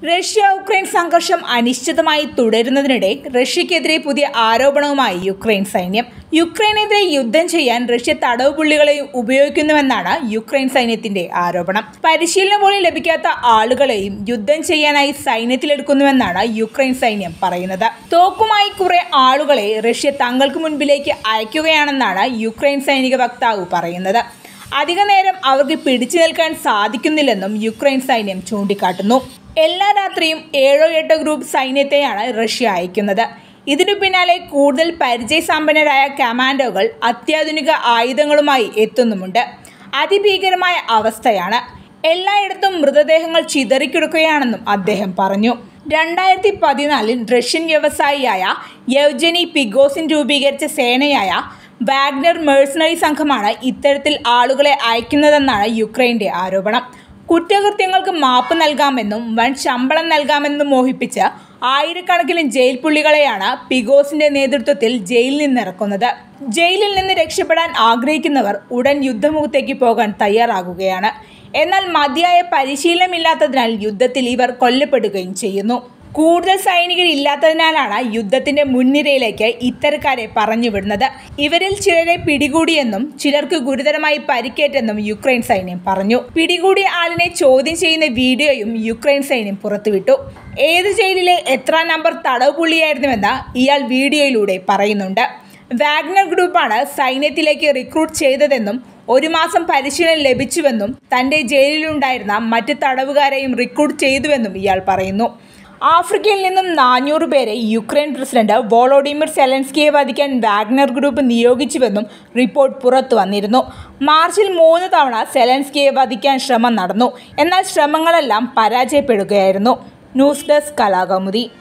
Russia Ukraine സംഘർഷം അനിശ്ചിതമായി തുടരുന്നതിനിടെ റഷ്യക്കെതിരെ പുതിയ ആരോപണവുമായി യുക്രൈൻ സൈന്യം യുക്രൈനെതിരെ യുദ്ധം ചെയ്യാൻ റഷ്യ തടവുപുള്ളികളെയും ഉപയോഗിക്കുന്നുവെന്നാണ് യുക്രൈൻ സൈന്യത്തിന്റെ ആരോപണം പരിശീലനം പോലും ലഭിക്കാത്ത ആളുകളെയും യുദ്ധം ചെയ്യാനായി സൈന്യത്തിലെടുക്കുന്നുവെന്നാണ് യുക്രൈൻ സൈന്യം പറയുന്നത് തോക്കുമായി കുറെ ആളുകളെ റഷ്യ തങ്ങൾക്ക് മുൻപിലേക്ക് അയക്കുകയാണെന്നാണ് യുക്രൈൻ സൈനിക വക്താവ് പറയുന്നത് അധിക നേരം അവർക്ക് പിടിച്ചു നിൽക്കാൻ സാധിക്കുന്നില്ലെന്നും യുക്രൈൻ സൈന്യം ചൂണ്ടിക്കാട്ടുന്നു എല്ലാ രാത്രിയും ഏഴോ എട്ടോ ഗ്രൂപ്പ് സൈന്യത്തെയാണ് റഷ്യ അയക്കുന്നത് ഇതിനു പിന്നാലെ കൂടുതൽ പരിചയസമ്പന്നരായ കമാൻഡോകൾ അത്യാധുനിക ആയുധങ്ങളുമായി എത്തുന്നുമുണ്ട് അതിഭീകരമായ അവസ്ഥയാണ് എല്ലായിടത്തും മൃതദേഹങ്ങൾ ചിതറിക്കിടക്കുകയാണെന്നും അദ്ദേഹം പറഞ്ഞു രണ്ടായിരത്തി പതിനാലിൽ റഷ്യൻ വ്യവസായിയായ യവ്ജനി പിഗോസിൻ രൂപീകരിച്ച സേനയായ വാഗ്നർ മേഴ്സണറി സംഘമാണ് ഇത്തരത്തിൽ ആളുകളെ അയക്കുന്നതെന്നാണ് യുക്രൈന്റെ ആരോപണം കുറ്റകൃത്യങ്ങൾക്ക് മാപ്പ് നൽകാമെന്നും വൻ ശമ്പളം നൽകാമെന്നും മോഹിപ്പിച്ച് ആയിരക്കണക്കിന് ജയിൽ പുള്ളികളെയാണ് പിഗോസിന്റെ നേതൃത്വത്തിൽ ജയിലിൽ നിന്നിറക്കുന്നത് ജയിലിൽ നിന്ന് രക്ഷപ്പെടാൻ ആഗ്രഹിക്കുന്നവർ ഉടൻ യുദ്ധമുഖത്തേക്ക് പോകാൻ തയ്യാറാകുകയാണ് എന്നാൽ മതിയായ പരിശീലനമില്ലാത്തതിനാൽ യുദ്ധത്തിൽ ഇവർ കൊല്ലപ്പെടുകയും ചെയ്യുന്നു കൂടുതൽ സൈനികരില്ലാത്തതിനാലാണ് യുദ്ധത്തിന്റെ മുൻനിരയിലേക്ക് ഇത്തരക്കാരെ പറഞ്ഞുവിടുന്നത് ഇവരിൽ ചിലരെ പിടികൂടിയെന്നും ചിലർക്ക് ഗുരുതരമായി പരിക്കേറ്റെന്നും യുക്രൈൻ സൈന്യം പറഞ്ഞു പിടികൂടിയ ആളിനെ ചോദ്യം ചെയ്യുന്ന വീഡിയോയും യുക്രൈൻ സൈന്യം പുറത്തുവിട്ടു ഏത് ജയിലിലെ എത്ര നമ്പർ തടവ് പുള്ളിയായിരുന്നുവെന്ന് ഇയാൾ വീഡിയോയിലൂടെ പറയുന്നുണ്ട് വാഗ്നർ ഗ്രൂപ്പാണ് സൈന്യത്തിലേക്ക് റിക്രൂട്ട് ചെയ്തതെന്നും ഒരു മാസം പരിശീലനം ലഭിച്ചുവെന്നും തന്റെ ജയിലിലുണ്ടായിരുന്ന മറ്റ് തടവുകാരെയും റിക്രൂട്ട് ചെയ്തുവെന്നും ഇയാൾ പറയുന്നു ആഫ്രിക്കയിൽ നിന്നും നാനൂറ് പേരെ യുക്രൈൻ പ്രസിഡന്റ് വോളോഡിമിർ സെലൻസ്കിയെ വധിക്കാൻ വാഗ്നർ ഗ്രൂപ്പ് നിയോഗിച്ചുവെന്നും റിപ്പോർട്ട് പുറത്തു വന്നിരുന്നു മാർച്ചിൽ മൂന്ന് തവണ സെലൻസ്കിയെ വധിക്കാൻ ശ്രമം നടന്നു എന്നാൽ ശ്രമങ്ങളെല്ലാം പരാജയപ്പെടുകയായിരുന്നു ന്യൂസ് ഡെസ്ക് കലാകൗമുദി